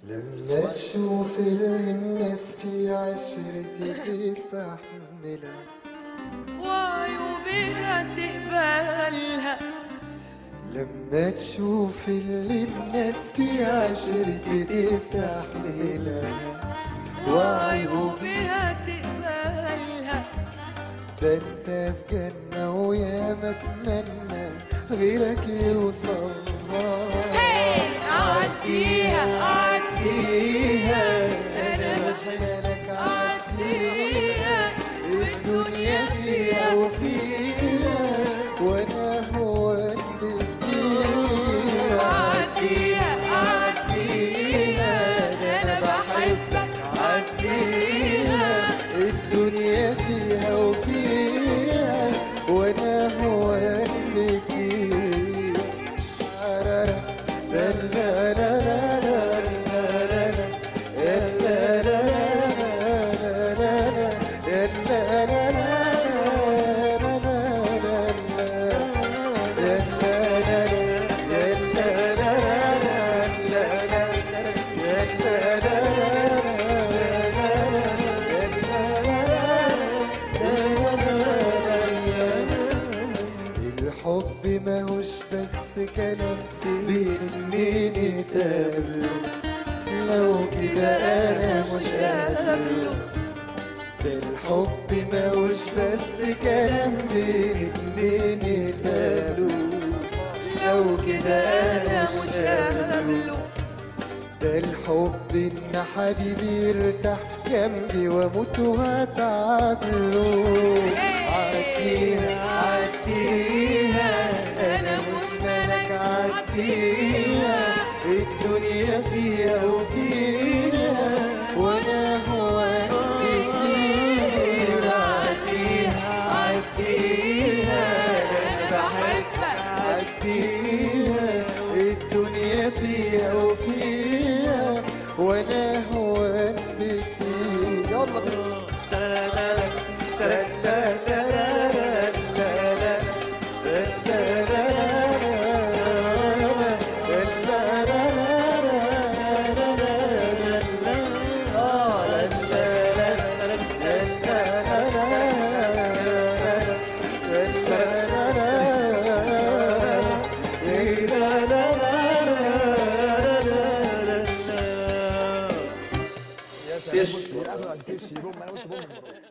لما تشوف اللي الناس في عشرتي تستحملها وعيوبها تقبلها لما تشوف اللي الناس في عشرتي تستحملها وعيوبها تقبلها ده انت في جنة ويا ما اتمنى غيرك يوصلها عديها عديها انا بشملك عديها الدنيا فيها وفيها وانا هو اللي فيها عديها عديها انا بحبك عديها الدنيا فيها وفيها وانا هو اللي فيها لا لا لا لا لا لا لا لا الحب ماهوش بس كلام بين اتنين يتقابلوا لو كده انا مش قابله ده الحب ماهوش بس كلام بين اتنين يتقابلوا لو كده انا مش قابله ده الحب ان حبيبي يرتاح جنبي واموت وهتعب له عديها عديها انا مش ملك عديها الدنيا فيها وفيها